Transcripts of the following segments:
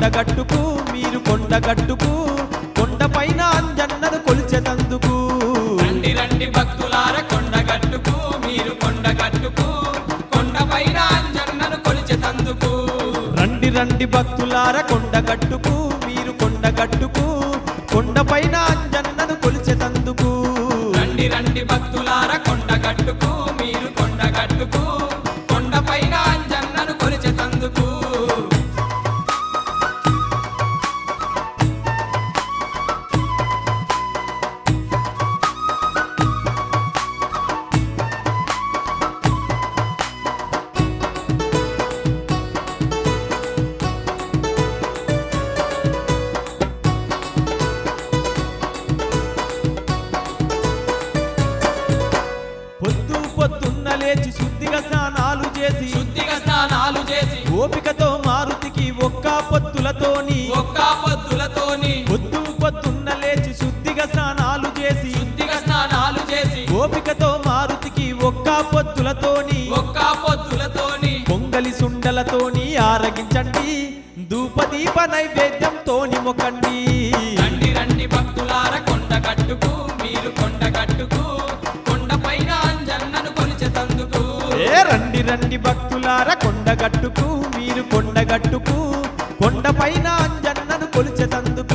కొండగట్టుకు మీరు కొండగట్టుకు కొండపైన అంజన్నను కొలిచెతందుకు రండి రండి భక్తులార కొండగట్టుకు మీరు కొండగట్టుకు కొండపైన అంజన్నను కొలిచెతందుకు రండి రండి భక్తులార కొండగట్టుకు మీరు కొండగట్టుకు కొండపైన అంజన్నను కొలిచెతందుకు రండి రండి భక్తులార కొండగట్టుకు మీరు కొండగట్టుకు కొండపైన అంజన్నను కొలిచెతందుకు పొద్దు పొద్దున్న లేచి శుద్ధిగా స్నానాలు చేసి శుద్ధిగా స్నానాలు చేసి ఓపికతో మారుతికి ఒక్క పొత్తులతోని ఒక్క పొద్దులతోని పొద్దు పొద్దున్న లేచి శుద్ధిగా స్నానాలు చేసి శుద్ధిగా స్నానాలు చేసి ఓపికతో మారుతికి ఒక్క పొత్తులతోని ఒక్క పొద్దులతోని పొంగలి సుండలతోని ఆరగించండి ధూపదీప నైవేద్యంతోని మొకండి రండి రండి భక్తులార కొండగట్టుకు మీరు కొండగట్టుకు కొండపైన అంజన్నను కొలిచెతందుకు ఏ రండి రండి భక్తులార కొండగట్టుకు మీరు కొండగట్టుకు కొండపైన అంజన్నను కొలిచెతందుకు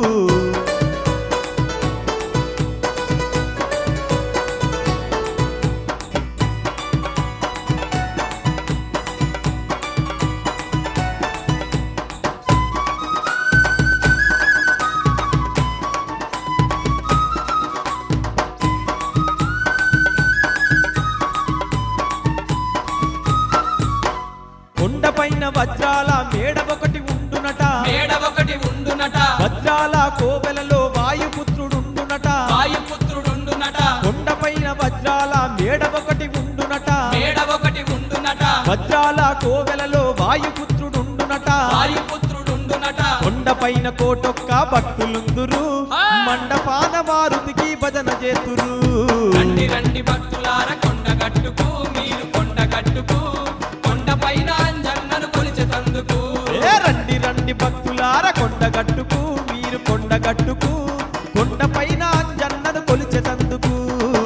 కొండపైన వజ్రాల మేడ ఒకటి ఉండునట మేడ ఒకటి ఉండునట వజ్రాల కోవెలలో వాయుపుత్రుడుండునట వాయుపుత్రుడుండునట కొండపైన వజ్రాల మేడ ఒకటి ఉండునట మేడ ఒకటి ఉండునట వజ్రాల కోవెలలో వాయుపుత్రుడుండునట వాయుపుత్రుడుండునట కొండపైన కోటొక్క భక్తులుందురు ఆ! మండపాన మారుతికి భజన చేతురు రండి రండి భక్తులార కొండగట్టుకు మీరు కొండగట్టుకు కొండపైన అంజన్నను కొలిచెతందుకు ఏ రండి రండి భక్తులార కొండగట్టుకు మీరు కొండగట్టుకు కొండపైన అంజన్నను కొలిచెతందుకు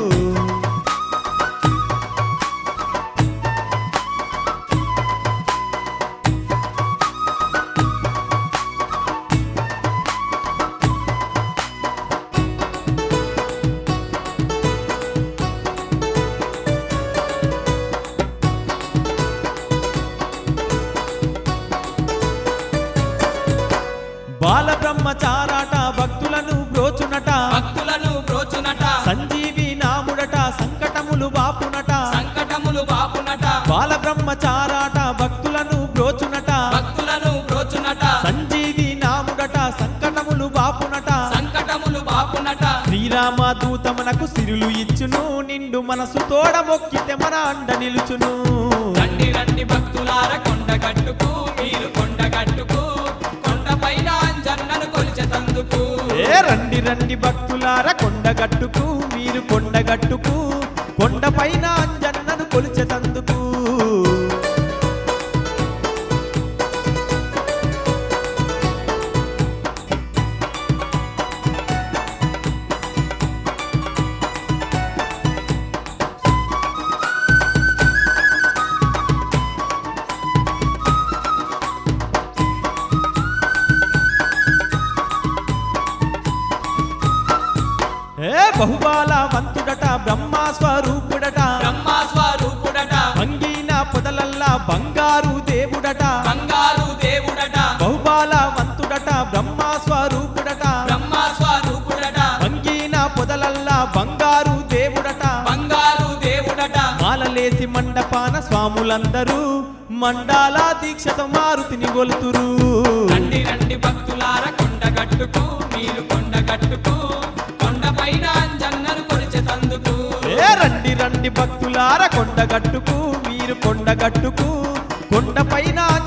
బాల బ్రహ్మచారాట భక్తులను బ్రోచునట భక్తులను బ్రోచునట సంజీవి నాముడట సంకటములు బాపునట సంకటములు బాపునట బాల బ్రహ్మచారాట భక్తులను బ్రోచునట భక్తులను బ్రోచునట సంజీవి నాముడట సంకటములు బాపునట సంకటములు బాపునట శ్రీరామ దూతమునకు సిరులు ఇచ్చును నిండు మనసు తోడ మొక్కితే మన అండ నిలుచును రండి రండి భక్తులార కొండగట్టుకు మీరు కొండగట్టుకు కొండపైన అంజన్నను కొలిచెతందుకు ఏ రండి రండి భక్తులార కొండగట్టుకు మీరు కొండగట్టుకు కొండపైన అంజన్నను కొలిచెతందుకు ఏ బహుబాల వంతుడట బ్రహ్మ స్వరూపుడట బ్రహ్మ స్వరూపుడట వంగిన పొదలల్లా బంగారు దేవుడట బంగారు దేవుడట బహుబాల వంతుడట బ్రహ్మ స్వరూపుడట బ్రహ్మ స్వరూపుడట వంగిన పొదలల్లా బంగారు దేవుడట బంగారు దేవుడట మాలలేసి మండపాన స్వాములందరూ మండాల దీక్షతో మారుతిని గొలుతురు రండి రండి భక్తులార కొండగట్టుకు మీరు కొండగట్టుకు కొండపైన అంజన్నను కొలిచెతందుకు ఏ రండి రండి భక్తులార కొండగట్టుకు మీరు కొండగట్టుకు కొండపైన